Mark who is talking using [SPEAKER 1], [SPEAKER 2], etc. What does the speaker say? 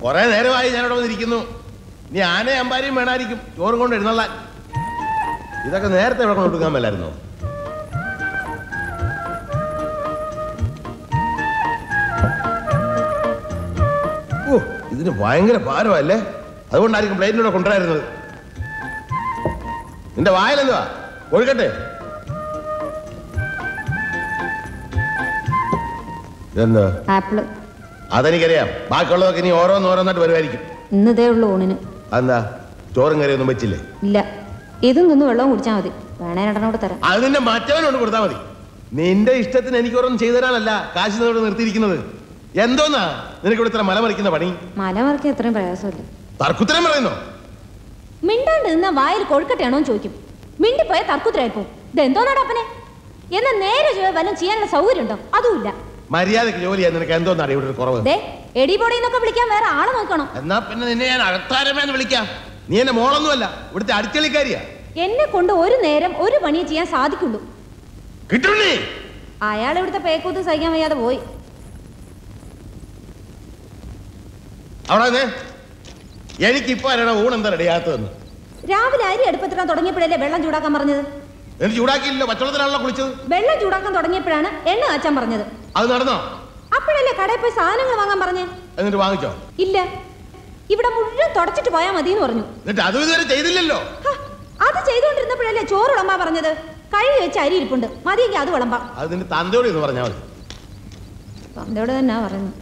[SPEAKER 1] കുറെ നേരമായി ഞാൻ ഇവിടെ വന്നിരിക്കുന്നു നീ ആനയും അമ്പാരിയും വേണമായിരിക്കും ചോറും കൊണ്ട് എഴുന്നള്ളാൻ ഇതൊക്കെ നേരത്തെ ഇവിടെ കൊടുക്കാൻ മേലായിരുന്നോ ഓ ഇതിന് ഭയങ്കര ഭാരമല്ലേ അതുകൊണ്ടായിരിക്കും പ്ലേറ്റിലൂടെ കൊണ്ടുവരായിരുന്നത് നിന്റെ വായലെന്തുവാ ഒഴുകട്ടെ എന്താ
[SPEAKER 2] ആപ്പിള്
[SPEAKER 1] അതെനിക്കറിയാം ബാക്കിയുള്ളതൊക്കെ ഇനി ഓരോന്നോരോന്നായിട്ട് വരുമായിരിക്കും
[SPEAKER 2] ഇന്നതേ ഉള്ളൂ ഊണിന്
[SPEAKER 1] അതെന്താ ചോറും കറിയൊന്നും വെച്ചില്ലേ
[SPEAKER 2] ഇല്ല ഇതും നിന്ന് വെള്ളവും കുടിച്ചാൽ മതി വേണേ രണ്ടെണ്ണോട് തരാം
[SPEAKER 1] അത് നിന്റെ മറ്റവനോട് കൊടുത്താൽ മതി നിന്റെ ഇഷ്ടത്തിന് എനിക്ക് ഓരോന്നും ചെയ്തു തരാനല്ല കാശ് നിന്നോട് നിർത്തിയിരിക്കുന്നത് എന്തോന്നാ നിനക്ക് ഇവിടെ ഇത്ര മലമറിക്കുന്ന പണി
[SPEAKER 2] മല മറിക്കാൻ ഇത്രയും പ്രയാസമില്ല
[SPEAKER 1] തർക്കുത്തരം പറയുന്നോ
[SPEAKER 2] മിണ്ടാണ്ട് നിന്ന വായിൽ കൊഴുക്കട്ടെയാണോ എന്ന് ചോദിക്കും മിണ്ടിപ്പോയ തർക്കുത്തരായിപ്പോ ഇതെന്തോന്നാടാ അപ്പനെ എന്നാ നേരെ ചൊവ്വേ വല്ലതും ചെയ്യാനുള്ള സൗകര്യം ഉണ്ടോ അതുമില്ല
[SPEAKER 1] മര്യാദക്ക് ജോലി ചെയ്യാൻ നിനക്ക് എന്തോന്നാണ് ഇവിടെ ഒരു കുറവ്
[SPEAKER 2] ദേ എടി പൊടി എന്നൊക്കെ വിളിക്കാൻ വേറെ ആളെ നോക്കണം
[SPEAKER 1] എന്നാ പിന്നെ നിന്നെ ഞാൻ അകത്താരമേന്ന് വിളിക്കാം നീ എന്റെ മോളൊന്നുമല്ല ഇവിടുത്തെ അടിച്ചളിക്കാരിയാ
[SPEAKER 2] എന്നെ കൊണ്ട് ഒരു നേരം ഒരു പണിയെ ചെയ്യാൻ സാധിക്കുള്ളൂ
[SPEAKER 1] കിട്ടും നീ
[SPEAKER 2] അയാൾ ഇവിടുത്തെ പേക്കൂത്ത് സഹിക്കാൻ വയ്യാതെ പോയി
[SPEAKER 1] അവിടെ വന്നേ. എനിക്കിപ്പോ അറിയണം ഊണ് എന്താ റെഡിയാത്തതെന്ന്
[SPEAKER 2] രാവിലെ അരി അടുപ്പത്തിടാൻ തുടങ്ങിയപ്പോഴല്ലേ വെള്ളം ചൂടാക്കാൻ പറഞ്ഞത്
[SPEAKER 1] എനിക്ക് ചൂടാക്കിയില്ലല്ലോ പച്ചവെള്ളത്തിലാണല്ലോ കുളിച്ചത്
[SPEAKER 2] വെള്ളം ചൂടാക്കാൻ തുടങ്ങിയപ്പോഴാണ് എണ്ണ കാച്ചാൻ പറഞ്ഞത്
[SPEAKER 1] അത് നടന്നോ
[SPEAKER 2] അപ്പോഴല്ലേ കടയിൽ പോയി സാധനങ്ങൾ വാങ്ങാൻ പറഞ്ഞേ
[SPEAKER 1] എന്നിട്ട് വാങ്ങിച്ചോ
[SPEAKER 2] ഇല്ല ഇവിടെ മുഴുവൻ തുടച്ചിട്ട് പോയാ മതി എന്ന് പറഞ്ഞു
[SPEAKER 1] എന്നിട്ട് അതും ഇതുവരെ ചെയ്തില്ലല്ലോ
[SPEAKER 2] ഹ, അത് ചെയ്തുകൊണ്ടിരുന്നപ്പോഴല്ലേ ചോറ് വിളമ്പാ പറഞ്ഞത് കഴുകി വെച്ച് അരി ഇരിപ്പുണ്ട് മതിയെങ്കിൽ അത് വിളമ്പാം
[SPEAKER 1] അത് നിന്റെ തന്തയോട് എന്ന് പറഞ്ഞാൽ മതി
[SPEAKER 2] തന്തയോട് തന്നെ പറയുന്നു